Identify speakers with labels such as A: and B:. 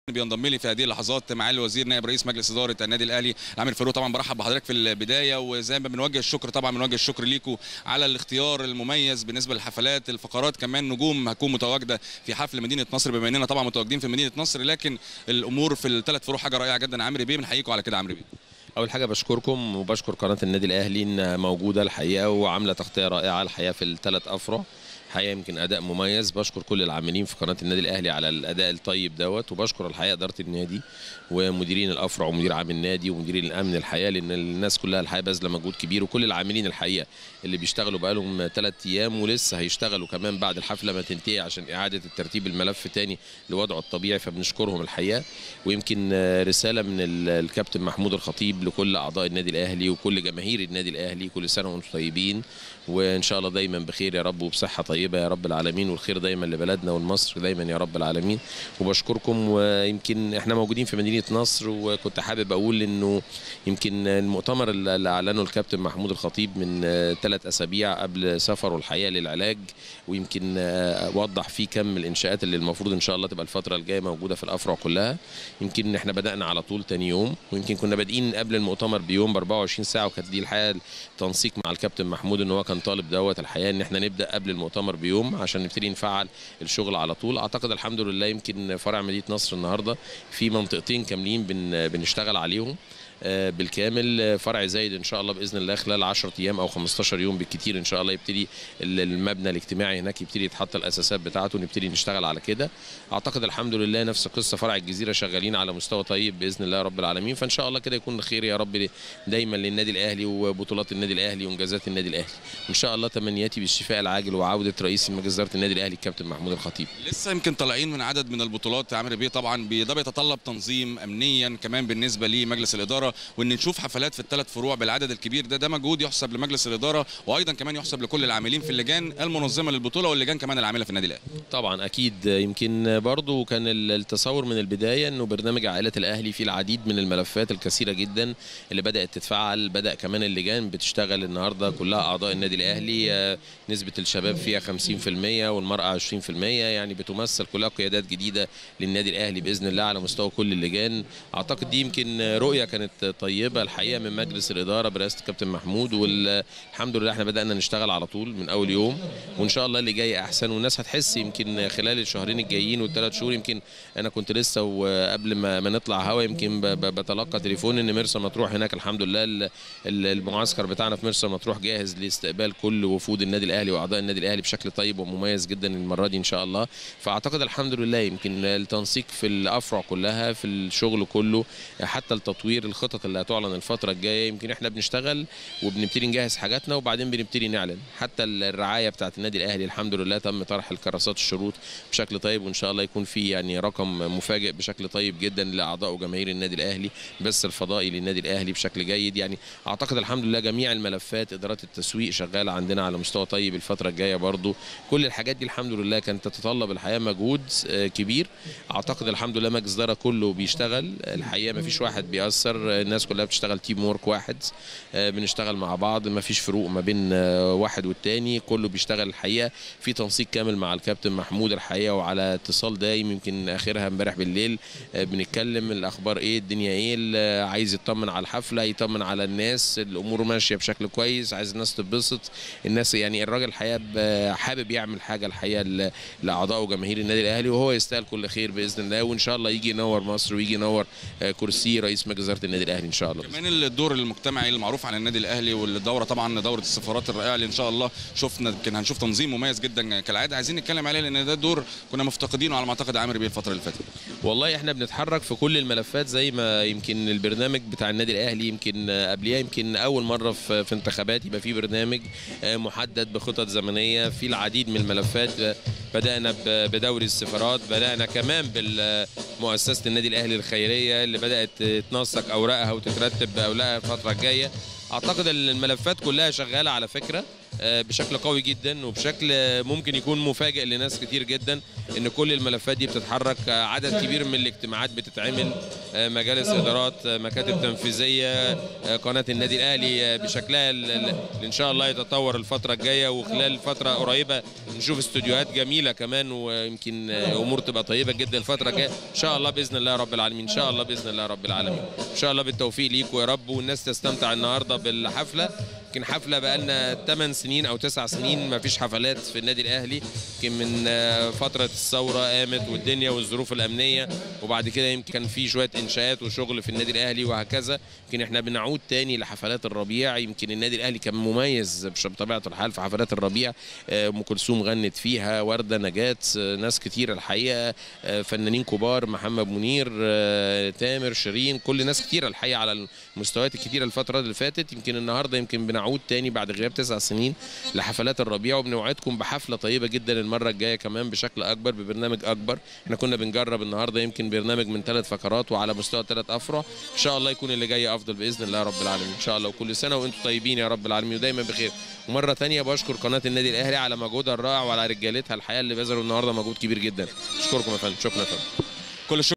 A: بينضم لي في هذه اللحظات معالي الوزير نائب رئيس مجلس اداره النادي الاهلي عامر فاروق طبعا برحب بحضرتك في البدايه وزي ما بنوجه الشكر طبعا بنوجه الشكر ليكم على الاختيار المميز بالنسبه للحفلات الفقرات كمان نجوم هتكون متواجده في حفل مدينه نصر بما اننا طبعا متواجدين في مدينه نصر لكن الامور في الثلاث فروع حاجه رائعه جدا عامر بيه بنحييكم على كده عامر بيه
B: اول حاجه بشكركم وبشكر قناه النادي الاهلي انها موجوده الحقيقه وعامله تغطيه رائعه الحقيقه في الثلاث افرع الحقيقه يمكن اداء مميز بشكر كل العاملين في قناه النادي الاهلي على الاداء الطيب دوت وبشكر الحقيقه اداره النادي ومديرين الافرع ومدير عام النادي ومديرين الامن الحقيقه لان الناس كلها الحقيقه باذله مجهود كبير وكل العاملين الحقيقه اللي بيشتغلوا بقالهم ثلاث ايام ولسه هيشتغلوا كمان بعد الحفله ما تنتهي عشان اعاده الترتيب الملف تاني لوضعه الطبيعي فبنشكرهم الحقيقه ويمكن رساله من الكابتن محمود الخطيب لكل اعضاء النادي الاهلي وكل جماهير النادي الاهلي كل سنه وانتم طيبين وان شاء الله دايما بخير يا رب وبصحه طيبه يا رب العالمين والخير دايما لبلدنا ولمصر دايما يا رب العالمين وبشكركم ويمكن احنا موجودين في مدينه نصر وكنت حابب اقول انه يمكن المؤتمر اللي اعلنه الكابتن محمود الخطيب من ثلاث اسابيع قبل سفره الحقيقه للعلاج ويمكن وضح فيه كم الانشاءات اللي المفروض ان شاء الله تبقى الفتره الجايه موجوده في الافرع كلها يمكن احنا بدانا على طول تاني يوم ويمكن كنا بادئين قبل المؤتمر بيوم ب 24 ساعه وكانت دي الحقيقه تنسيق مع الكابتن محمود ان هو كان طالب دوت الحقيقه ان احنا نبدا قبل المؤتمر بيوم عشان نبتدي نفعل الشغل على طول اعتقد الحمد لله يمكن فرع مدينه نصر النهارده في منطقتين كاملين بن بنشتغل عليهم بالكامل فرع زايد ان شاء الله باذن الله خلال 10 ايام او 15 يوم بالكثير ان شاء الله يبتدي المبنى الاجتماعي هناك يبتدي يتحط الاساسات بتاعته ونبتدي نشتغل على كده اعتقد الحمد لله نفس القصه فرع الجزيره شغالين على مستوى طيب باذن الله رب العالمين فان شاء الله كده يكون خير يا رب دايما للنادي الاهلي وبطولات النادي الاهلي وانجازات النادي الاهلي ان شاء الله تمنياتي بالشفاء العاجل وعوده رئيس مجلس اداره النادي الاهلي الكابتن محمود الخطيب
A: لسه يمكن طالعين من عدد من البطولات عامر بيه طبعا ده بيتطلب تنظيم امنيا كمان بالنسبه لمجلس الاداره وان نشوف حفلات في الثلاث فروع بالعدد الكبير ده ده مجهود يحسب لمجلس الاداره وايضا كمان يحسب لكل العاملين في اللجان المنظمه للبطوله واللجان كمان العامله في النادي الاهلي
B: طبعا اكيد يمكن برضو كان التصور من البدايه انه برنامج عائله الاهلي فيه العديد من الملفات الكثيره جدا اللي بدات تتفعل بدا كمان اللجان بتشتغل النهارده كلها اعضاء النادي الاهلي نسبه الشباب فيها 50% والمراه 20% يعني بتمثل كلها قيادات جديده للنادي الاهلي باذن الله على مستوى كل اللجان اعتقد دي يمكن رؤيه كانت طيبه الحقيقه من مجلس الاداره برئاسه الكابتن محمود والحمد لله احنا بدانا نشتغل على طول من اول يوم وان شاء الله اللي جاي احسن والناس هتحس يمكن خلال الشهرين الجايين والثلاث شهور يمكن انا كنت لسه وقبل ما, ما نطلع هوا يمكن بتلقى تليفون ان مرسى مطروح هناك الحمد لله المعسكر بتاعنا في مرسى مطروح جاهز لاستقبال كل وفود النادي الاهلي واعضاء النادي الاهلي بشكل طيب ومميز جدا المره دي ان شاء الله فاعتقد الحمد لله يمكن التنسيق في الافرع كلها في الشغل كله حتى التطوير الخطط اللي هتعلن الفتره الجايه يمكن احنا بنشتغل وبنبتدي نجهز حاجاتنا وبعدين بنبتدي نعلن حتى الرعايه بتاعه النادي الاهلي الحمد لله تم طرح الكراسات الشروط بشكل طيب وان شاء الله يكون في يعني رقم مفاجئ بشكل طيب جدا لاعضاء وجماهير النادي الاهلي بس الفضائي للنادي الاهلي بشكل جيد يعني اعتقد الحمد لله جميع الملفات ادارات التسويق شغاله عندنا على مستوى طيب الفتره الجايه برضو كل الحاجات دي الحمد لله كانت تتطلب الحقيقه مجهود كبير اعتقد الحمد لله مجلس اداره كله بيشتغل الحقيقه ما فيش واحد بيأثر الناس كلها بتشتغل تيم وورك واحد بنشتغل مع بعض ما فيش فروق ما بين واحد والتاني كله بيشتغل الحقيقه في تنسيق كامل مع الكابتن محمود الحقيقه وعلى اتصال دايم يمكن اخرها امبارح بالليل بنتكلم الاخبار ايه الدنيا ايه اللي عايز يطمن على الحفله يطمن على الناس الامور ماشيه بشكل كويس عايز الناس تتبسط الناس يعني الراجل الحقيقه حابب يعمل حاجه الحقيقه لاعضاء وجماهير النادي الاهلي وهو يستاهل كل خير باذن الله وان شاء الله يجي ينور مصر ويجي ينور كرسي رئيس مجلس اداره النادي الاهلي ان شاء الله
A: كمان الدور المجتمعي المعروف عن النادي الاهلي والدوره طبعا دوره السفارات الرائعه اللي ان شاء الله شفنا يمكن هنشوف تنظيم مميز جدا كالعاده عايزين نتكلم عليه لان ده دور كنا مفتقدينه على ما اعتقد عامر بيه الفتره اللي فاتت
B: والله احنا بنتحرك في كل الملفات زي ما يمكن البرنامج بتاع النادي الاهلي يمكن قبليها يمكن اول مره في, في انتخابات يبقى في برنامج محدد بخطط زمنيه في العديد من الملفات بدانا بدوري السفارات بدانا كمان بمؤسسه النادي الاهلي الخيريه اللي بدات تنسق اوراقها وتترتب اوراقها الفتره الجايه اعتقد الملفات كلها شغاله على فكره آه، بشكل قوي جدا وبشكل آه، ممكن يكون مفاجئ لناس كتير جدا ان كل الملفات دي بتتحرك آه، عدد كبير من الاجتماعات بتتعمل آه، مجالس ادارات آه، مكاتب تنفيذيه آه، قناه النادي الاهلي آه، بشكلها ال- ال- اللي ان شاء الله يتطور الفتره الجايه وخلال فتره قريبه نشوف استوديوهات جميله كمان ويمكن آه، امور تبقى طيبه جدا الفتره الجايه ان شاء الله باذن الله يا رب العالمين ان شاء الله باذن الله يا رب العالمين ان شاء الله بالتوفيق ليكم يا رب والناس تستمتع النهارده بالحفله يمكن حفله بقالنا 8 سنين او 9 سنين ما فيش حفلات في النادي الاهلي يمكن من آه، فتره الثوره قامت والدنيا والظروف الامنيه وبعد كده يمكن كان في شويه انشاءات وشغل في النادي الاهلي وهكذا يمكن احنا بنعود تاني لحفلات الربيع يمكن النادي الاهلي كان مميز بش- بطبيعه الحال في حفلات الربيع آه، ام كلثوم غنت فيها ورده نجاه آه، ناس كتير الحقيقه آه، فنانين كبار محمد منير آه، تامر شيرين كل ناس كتير الحقيقه على المستويات الكتيره الفتره اللي فاتت يمكن النهارده يمكن بنعود تاني بعد غياب تسع سنين لحفلات الربيع وبنوعدكم بحفله طيبه جدا المره الجايه كمان بشكل اكبر ببرنامج اكبر احنا كنا بنجرب النهارده يمكن برنامج من ثلاث فقرات وعلى مستوى ثلاث افرع ان شاء الله يكون اللي جاي افضل باذن الله رب العالمين ان شاء الله وكل سنه وانتم طيبين يا رب العالمين ودايما بخير ومره تانية بشكر قناه النادي الاهلي على مجهودها الرائع وعلى رجالتها الحقيقه اللي بذلوا النهارده مجهود كبير جدا اشكركم يا فندم شكرا يا فندم
A: كل الشكر